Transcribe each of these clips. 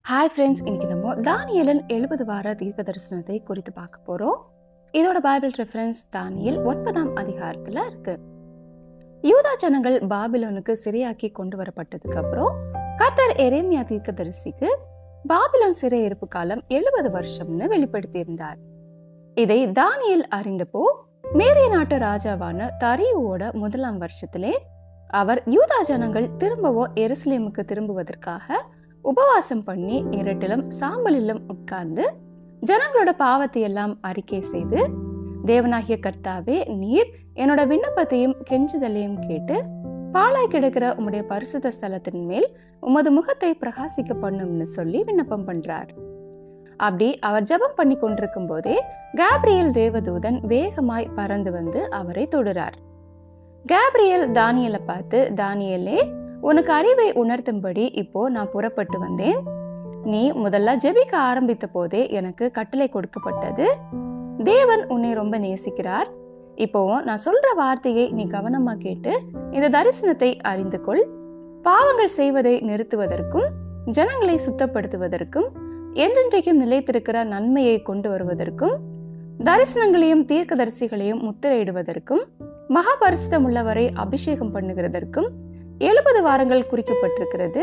hi friends இன்னைக்கு நம்ம தானியலன் எழுபது வார தீர்க்க தரிசனத்தை குறித்து பார்க்க போறோம் இதோட பைபிள் ரெஃபரன்ஸ் தானியல் ஒன்பதாம் அதிகாரத்துல இருக்கு யூதா ஜனங்கள் பாபிலோனுக்கு சிறையாக்கி கொண்டு வரப்பட்டதுக்கு அப்புறம் கத்தர் எரேமியா தீர்க்கதரிசிக்கு பாபிலோன் சிறை இருப்பு காலம் எழுபது வருஷம்னு வெளிப்படுத்தியிருந்தார் இதை தானியல் அறிந்தப்போ மேரிய நாட்டு ராஜாவான தரியோட முதலாம் வருஷத்திலே அவர் யூதா ஜனங்கள் திரும்பவோ எருசலேமுக்கு திரும்புவதற்காக உபவாசம் பண்ணி இரட்டிலும் சாம்பலிலும் உட்கார்ந்து ஜனங்களோட பாவத்தை எல்லாம் அறிக்கை செய்து தேவனாகிய கர்த்தாவே நீர் என்னோட விண்ணப்பத்தையும் கெஞ்சுதலையும் கேட்டு பாழாய் கிடக்கிற உம்முடைய பரிசுத்த ஸ்தலத்தின் மேல் உமது முகத்தை பிரகாசிக்க பண்ணும்னு சொல்லி விண்ணப்பம் பண்றார் அப்படி அவர் ஜெபம் பண்ணி கொண்டிருக்கும் போதே கேப்ரியல் தேவதூதன் வேகமாய் பறந்து வந்து அவரை தொடுறார் கேப்ரியல் தானியலை பார்த்து தானியலே உனக்கு அறிவை உணர்த்தும்படி இப்போ நான் புறப்பட்டு வந்தேன் நீ முதல்ல ஜெபிக்க ஆரம்பித்த போதே எனக்கு கட்டளை கொடுக்கப்பட்டது தேவன் உன்னை ரொம்ப நேசிக்கிறார் இப்போவும் நான் சொல்ற வார்த்தையை நீ கவனமா கேட்டு இந்த தரிசனத்தை அறிந்து கொள் பாவங்கள் செய்வதை நிறுத்துவதற்கும் ஜனங்களை சுத்தப்படுத்துவதற்கும் என்றென்றைக்கும் நிலைத்திருக்கிற நன்மையை கொண்டு வருவதற்கும் தரிசனங்களையும் தீர்க்கதரிசிகளையும் முத்திரையிடுவதற்கும் மகாபரிசுத்தம் உள்ளவரை அபிஷேகம் பண்ணுகிறதற்கும் எழுபது வாரங்கள் குறிக்கப்பட்டிருக்கிறது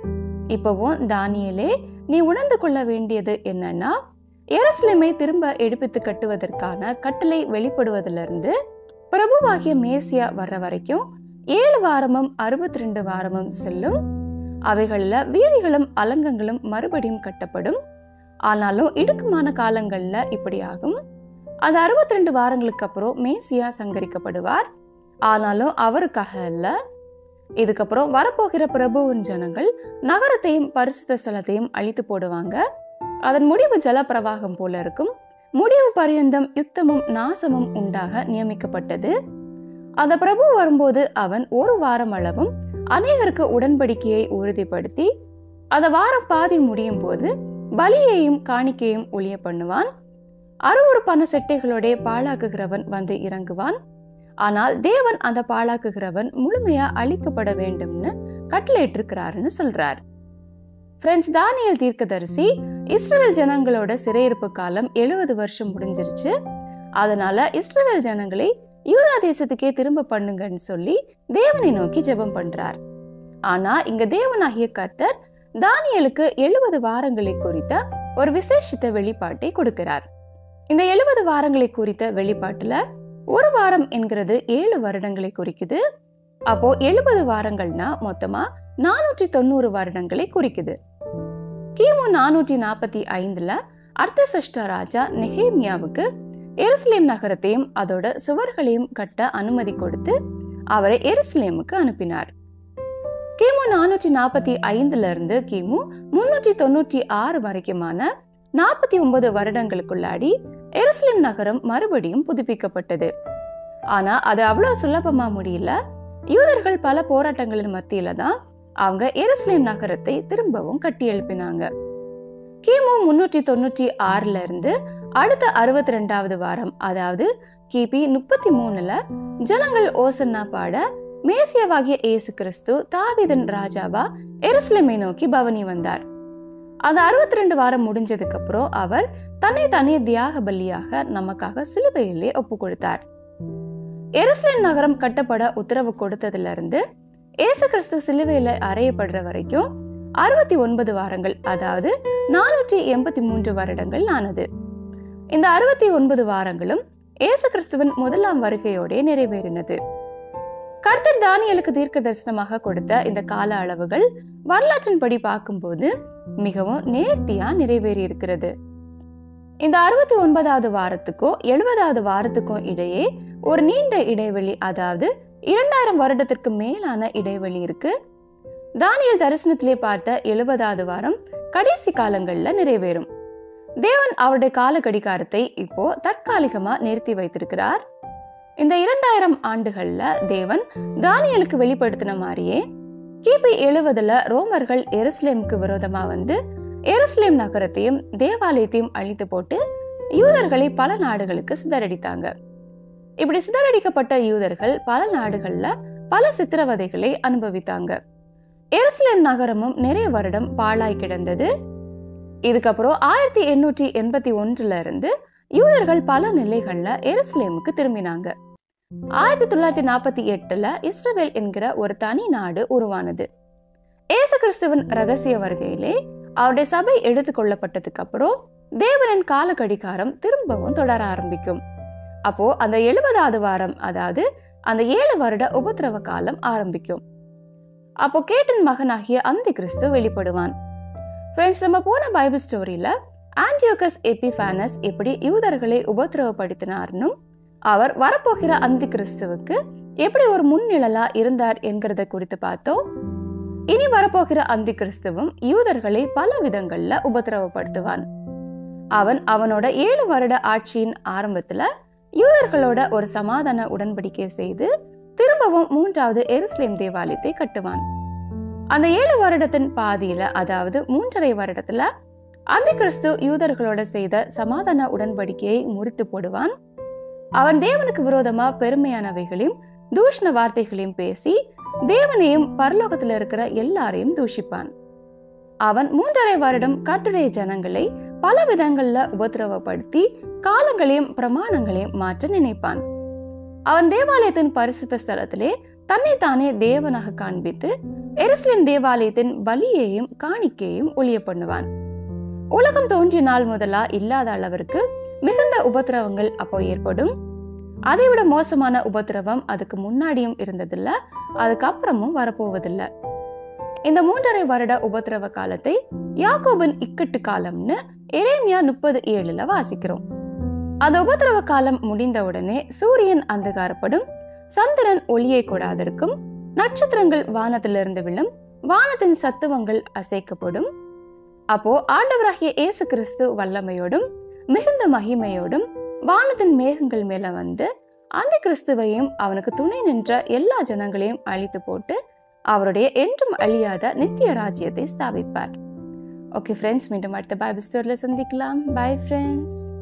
இப்பவும் தானியலே நீ உணர்ந்து கொள்ள வேண்டியது என்னன்னா எருசலேமை திரும்ப எடுப்பித்து கட்டுவதற்கான கட்டளை வெளிப்படுவதிலிருந்து பிரபுவாகிய மேசியா வர்ற வரைக்கும் ஏழு வாரமும் அறுபத்தி ரெண்டு வாரமும் செல்லும் அவைகள்ல வீதிகளும் அலங்கங்களும் மறுபடியும் கட்டப்படும் ஆனாலும் இடுக்கமான காலங்கள்ல இப்படி ஆகும் அது அறுபத்தி ரெண்டு வாரங்களுக்கு அப்புறம் மேசியா சங்கரிக்கப்படுவார் ஆனாலும் அவருக்காக அல்ல இதுக்கப்புறம் வரப்போகிற பிரபுவின் ஜனங்கள் நகரத்தையும் பரிசுத்த ஸ்தலத்தையும் அழித்து போடுவாங்க அதன் முடிவு ஜலப்பிரவாகம் போல இருக்கும் முடிவு பரியந்தம் யுத்தமும் நாசமும் உண்டாக நியமிக்கப்பட்டது அந்த பிரபு வரும்போது அவன் ஒரு வாரம் அளவும் அநேகருக்கு உடன்படிக்கையை உறுதிப்படுத்தி அந்த வாரம் பாதி முடியும் போது பலியையும் காணிக்கையும் ஒளிய பண்ணுவான் அருவறுப்பான செட்டைகளோட பாழாக்குகிறவன் வந்து இறங்குவான் ஆனால் தேவன் அந்த பாழாக்குகிறவன் முழுமையா அழிக்கப்பட வேண்டும்னு கட்டளையிட்டிருக்கிறாருன்னு சொல்றார் ஃப்ரெண்ட்ஸ் தானியல் தீர்க்கதரிசி இஸ்ரேல் ஜனங்களோட சிறையிருப்பு காலம் எழுபது வருஷம் முடிஞ்சிருச்சு அதனால இஸ்ரேல் ஜனங்களை யூதா தேசத்துக்கே திரும்ப பண்ணுங்கன்னு சொல்லி தேவனை நோக்கி ஜெபம் பண்றார் ஆனா இங்க தேவனாகிய கர்த்தர் தானியலுக்கு எழுபது வாரங்களை குறித்த ஒரு விசேஷித்த வெளிப்பாட்டை கொடுக்கிறார் இந்த எழுபது வாரங்களை குறித்த வெளிப்பாட்டுல ஒரு வாரம் என்கிறது ஏழு வருடங்களை குறிக்குது அப்போ எழுபது வாரங்கள்னா மொத்தமா நானூற்றி தொண்ணூறு வருடங்களை குறிக்குது கிமு நானூற்றி நாற்பத்தி ஐந்துல அர்த்தசஷ்ட ராஜா நெஹேமியாவுக்கு எருசலேம் நகரத்தையும் அதோட சுவர்களையும் கட்ட அனுமதி கொடுத்து அவரை எருசலேமுக்கு அனுப்பினார் கிமு நானூற்றி நாற்பத்தி ஐந்துல இருந்து கிமு முன்னூற்றி தொண்ணூற்றி ஆறு வரைக்குமான நாற்பத்தி ஒன்பது வருடங்களுக்குள்ளாடி எருசலேம் நகரம் மறுபடியும் புதுப்பிக்கப்பட்டது ஆனா அது அவ்வளவு சுலபமா முடியல யூதர்கள் பல போராட்டங்களின் மத்தியில தான் அவங்க எருசலேம் நகரத்தை திரும்பவும் கட்டி எழுப்பினாங்க கிமு முன்னூற்றி தொண்ணூற்றி ஆறுல இருந்து அடுத்த அறுபத்தி ரெண்டாவது வாரம் அதாவது கிபி முப்பத்தி மூணுல ஜனங்கள் ஓசன்னா பாட மேசியவாகிய இயேசு கிறிஸ்து தாவிதன் ராஜாவா எருசலேமை நோக்கி பவனி வந்தார் அந்த அறுபத்தி ரெண்டு வாரம் முடிஞ்சதுக்கு அப்புறம் அவர் தன்னை தனி தியாக பலியாக நமக்காக சிலுவையிலே ஒப்பு கொடுத்தார் எருசலேம் நகரம் கட்டப்பட உத்தரவு கொடுத்ததுல இருந்து ஏசு கிறிஸ்து சிலுவையில அறையப்படுற வரைக்கும் அறுபத்தி ஒன்பது வாரங்கள் அதாவது நானூற்றி எண்பத்தி மூன்று வருடங்கள் ஆனது இந்த அறுபத்தி ஒன்பது வாரங்களும் ஏசு கிறிஸ்துவின் முதலாம் வருகையோட நிறைவேறினது கர்த்தர் தானியலுக்கு தீர்க்க தரிசனமாக கொடுத்த இந்த கால அளவுகள் வரலாற்றின்படி பார்க்கும்போது மிகவும் நேர்த்தியா நிறைவேறி இருக்கிறது இந்த அறுபத்தி ஒன்பதாவது வாரத்துக்கோ எழுபதாவது வாரத்துக்கும் இடையே ஒரு நீண்ட இடைவெளி அதாவது இரண்டாயிரம் வருடத்திற்கு மேலான இடைவெளி இருக்கு தானியல் தரிசனத்திலே பார்த்த எழுபதாவது வாரம் கடைசி காலங்கள்ல நிறைவேறும் தேவன் அவருடைய கால கடிகாரத்தை இப்போ தற்காலிகமா நிறுத்தி வைத்திருக்கிறார் இந்த இரண்டாயிரம் ஆண்டுகள்ல தேவன் தானியலுக்கு வெளிப்படுத்தின மாதிரியே கிபி எழுவதுல ரோமர்கள் எருசலேமுக்கு விரோதமா வந்து எருசலேம் நகரத்தையும் தேவாலயத்தையும் அழித்து போட்டு யூதர்களை பல நாடுகளுக்கு சிதறடித்தாங்க இப்படி சிதறடிக்கப்பட்ட யூதர்கள் பல நாடுகள்ல பல சித்திரவதைகளை அனுபவித்தாங்க எருசலேம் நகரமும் நிறைய வருடம் பாழாய் கிடந்தது இதுக்கப்புறம் ஆயிரத்தி எண்ணூற்றி எண்பத்தி ஒன்றுல இருந்து யூதர்கள் பல நிலைகள்ல எருசலேமுக்கு திரும்பினாங்க ஆயிரத்தி தொள்ளாயிரத்தி நாற்பத்தி எட்டுல இஸ்ரவேல் என்கிற ஒரு தனி நாடு உருவானது ஏசு கிறிஸ்துவின் ரகசிய வருகையிலே அவருடைய சபை எடுத்துக் கொள்ளப்பட்டதுக்கு அப்புறம் தேவனின் கால கடிகாரம் திரும்பவும் தொடர ஆரம்பிக்கும் அப்போ அந்த எழுபதாவது வாரம் அதாவது அந்த ஏழு வருட உபத்திரவ காலம் ஆரம்பிக்கும் அப்போ கேட்டின் மகனாகிய அந்தி கிறிஸ்து வெளிப்படுவான் ஃப்ரெண்ட்ஸ் நம்ம போன பைபிள் ஸ்டோரியில ஆன்டியோகஸ் எபிஃபானஸ் எப்படி யூதர்களை உபத்திரவப்படுத்தினார்னும் அவர் வரப்போகிற அந்தி கிறிஸ்துவுக்கு எப்படி ஒரு முன்னிழலா இருந்தார் என்கிறத குறித்து பார்த்தோம் இனி வரப்போகிற அந்தி கிறிஸ்துவும் யூதர்களை பல விதங்கள்ல உபத்திரவப்படுத்துவான் அவன் அவனோட ஏழு வருட ஆட்சியின் ஆரம்பத்துல யூதர்களோட ஒரு சமாதான உடன்படிக்கை செய்து திரும்பவும் மூன்றாவது எருசலேம் தேவாலயத்தை கட்டுவான் அந்த ஏழு வருடத்தின் பாதியில அதாவது மூன்றரை வருடத்துல அந்த கிறிஸ்து யூதர்களோட செய்த சமாதான உடன்படிக்கையை முறித்து போடுவான் அவன் தேவனுக்கு விரோதமா பெருமையானவைகளையும் தூஷண வார்த்தைகளையும் பேசி தேவனையும் பரலோகத்துல இருக்கிற எல்லாரையும் தூஷிப்பான் அவன் மூன்றரை வருடம் கர்த்தருடைய ஜனங்களை பல விதங்கள்ல உபத்திரவப்படுத்தி காலங்களையும் பிரமாணங்களையும் மாற்ற நினைப்பான் அவன் தேவாலயத்தின் பரிசுத்த ஸ்தலத்திலே தன்னைத்தானே தேவனாக காண்பித்து எருசலேம் தேவாலயத்தின் பலியையும் காணிக்கையும் ஒளிய பண்ணுவான் உலகம் தோன்றிய நாள் முதலா இல்லாத அளவிற்கு மிகுந்த உபத்திரவங்கள் அப்போ ஏற்படும் அதைவிட மோசமான உபத்திரவம் அதுக்கு முன்னாடியும் இருந்ததில்ல அதுக்கப்புறமும் வரப்போவதில்ல இந்த மூன்றரை வருட உபத்திரவ காலத்தை யாக்கோபின் இக்கட்டு காலம்னு எரேமியா முப்பது ஏழுல வாசிக்கிறோம் அந்த உபத்திரவ காலம் முடிந்தவுடனே சூரியன் அந்தகாரப்படும் சந்திரன் ஒளியை கொடாதிருக்கும் நட்சத்திரங்கள் வானத்திலிருந்து விழும் வானத்தின் சத்துவங்கள் அசைக்கப்படும் அப்போ ஆண்டவராகிய இயேசு கிறிஸ்து வல்லமையோடும் மிகுந்த மகிமையோடும் வானத்தின் மேகங்கள் மேல வந்து அந்த கிறிஸ்துவையும் அவனுக்கு துணை நின்ற எல்லா ஜனங்களையும் அழித்து போட்டு அவருடைய என்றும் அழியாத நித்திய ராஜ்யத்தை ஸ்தாபிப்பார் ஓகே ஃப்ரெண்ட்ஸ் மீண்டும் அடுத்த பைபிள் ஸ்டோரியில் சந்திக்கலாம் பை ஃப்ரெண்ட்ஸ்